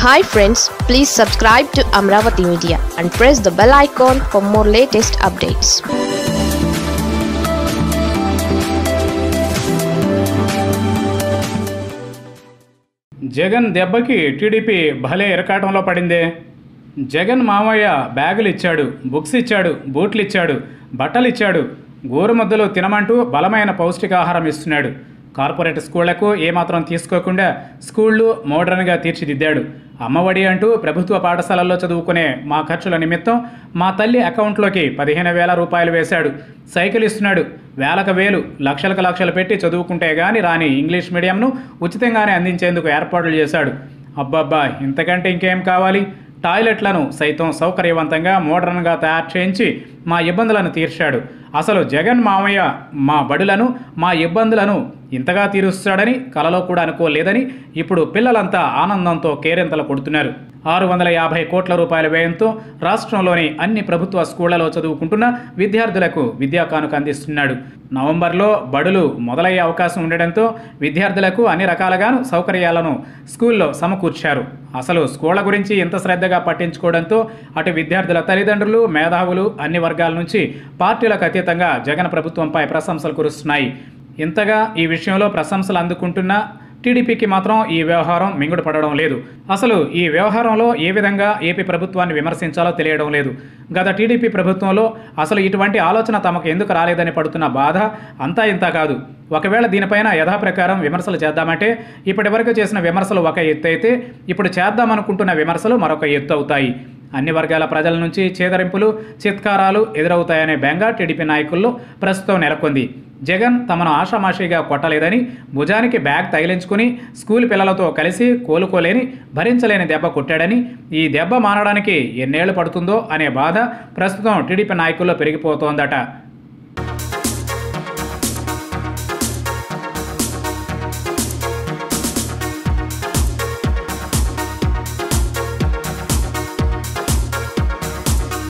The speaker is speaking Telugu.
hi friends please subscribe to Amaravati media and press the bell icon for more latest updates Jagan దెబ్బకి టీడీపీ భలే ఇరకాటంలో పడిందే జగన్ మామయ్య బ్యాగులు ఇచ్చాడు బుక్స్ ఇచ్చాడు బూట్లు ఇచ్చాడు బట్టలు ఇచ్చాడు గోరుముద్దలు తినమంటూ బలమైన పౌష్టికాహారం ఇస్తున్నాడు కార్పొరేట్ స్కూళ్లకు ఏమాత్రం తీసుకోకుండా స్కూళ్ళు మోడర్న్గా తీర్చిదిద్దాడు అమ్మఒడి అంటూ ప్రభుత్వ పాఠశాలల్లో చదువుకునే మా ఖర్చుల నిమిత్తం మా తల్లి అకౌంట్లోకి పదిహేను వేల రూపాయలు వేశాడు సైకిల్ ఇస్తున్నాడు వేలకు వేలు లక్షలకు లక్షలు పెట్టి చదువుకుంటే గాని రాని ఇంగ్లీష్ మీడియంను ఉచితంగానే అందించేందుకు ఏర్పాట్లు చేశాడు అబ్బబ్బా ఇంతకంటే ఇంకేం కావాలి టాయిలెట్లను సైతం సౌకర్యవంతంగా మోడర్న్గా తయారు చేయించి మా ఇబ్బందులను తీర్చాడు అసలు జగన్ మామయ్య మా బడులను మా ఇబ్బందులను ఇంతగా తీరుస్తాడని కలలో కూడా అనుకోలేదని ఇప్పుడు పిల్లలంతా ఆనందంతో కేరింతలు కొడుతున్నారు ఆరు వందల యాభై కోట్ల రూపాయల వ్యయంతో రాష్ట్రంలోని అన్ని ప్రభుత్వ స్కూళ్లలో చదువుకుంటున్న విద్యార్థులకు విద్యా కానుక అందిస్తున్నాడు నవంబర్లో బడులు మొదలయ్యే అవకాశం ఉండడంతో విద్యార్థులకు అన్ని రకాలుగాను సౌకర్యాలను స్కూల్లో సమకూర్చారు అసలు స్కూళ్ల గురించి ఇంత శ్రద్ధగా పట్టించుకోవడంతో అటు విద్యార్థుల తల్లిదండ్రులు మేధావులు అన్ని వర్గాల నుంచి పార్టీలకు అతీతంగా జగన్ ప్రభుత్వంపై ప్రశంసలు కురుస్తున్నాయి ఇంతగా ఈ విషయంలో ప్రశంసలు అందుకుంటున్న టీడీపీకి మాత్రం ఈ వ్యవహారం మింగుడు పడడం లేదు అసలు ఈ వ్యవహారంలో ఏ విధంగా ఏపీ ప్రభుత్వాన్ని విమర్శించాలో తెలియడం లేదు గత టీడీపీ ప్రభుత్వంలో అసలు ఇటువంటి ఆలోచన తమకు ఎందుకు రాలేదని పడుతున్న బాధ అంతా ఇంత కాదు ఒకవేళ దీనిపైన యథాప్రకారం విమర్శలు చేద్దామంటే ఇప్పటివరకు చేసిన విమర్శలు ఒక ఎత్తు అయితే ఇప్పుడు చేద్దామనుకుంటున్న విమర్శలు మరొక ఎత్తు అవుతాయి అన్ని వర్గాల ప్రజల నుంచి చేదరింపులు చిత్కారాలు ఎదురవుతాయనే బెంగ టీడీపీ నాయకుల్లో ప్రస్తుతం నెలకొంది జగన్ తమను ఆషామాషిగా కొట్టలేదని భుజానికి బ్యాగ్ తగిలించుకుని స్కూల్ పిల్లలతో కలిసి కోలుకోలేని భరించలేని దెబ్బ కొట్టాడని ఈ దెబ్బ మానడానికి ఎన్నేళ్లు పడుతుందో అనే బాధ ప్రస్తుతం టీడీపీ నాయకుల్లో పెరిగిపోతోందట